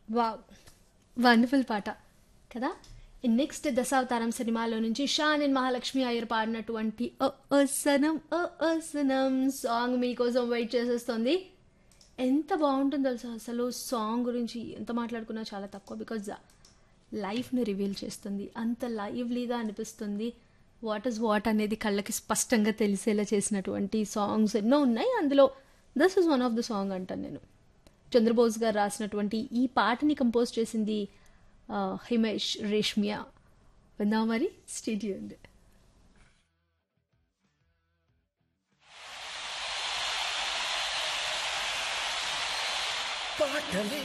wow wonderful పాట కదా next దశావతారం సినిమాలో నుంచి షాన్ అండ్ మహాలక్ష్మి అయ్యర్ పాడినటువంటి ఓ ఓ సనం ఓ ఓ సనం సాంగ్ మీకోసం వెయిట్ చేసేస్తుంది ఎంత బాగుంటుందో తెలుసా అసలు సాంగ్ గురించి ఎంత మాట్లాడుకున్నా చాలా తక్కువ బికాజ్ లైఫ్ని రివీల్ చేస్తుంది అంత లైవ్లీగా అనిపిస్తుంది వాట్ ఇస్ వాట్ అనేది కళ్ళకి స్పష్టంగా తెలిసేలా చేసినటువంటి సాంగ్స్ ఎన్నో ఉన్నాయి అందులో this is one of the song అంటాను నేను చంద్రబోస్ గారు రాసినటువంటి ఈ పాటని కంపోజ్ చేసింది ఆ, హిమేష్ రేష్మియా విందాం మరి స్టేడియో ఉంది పాటలే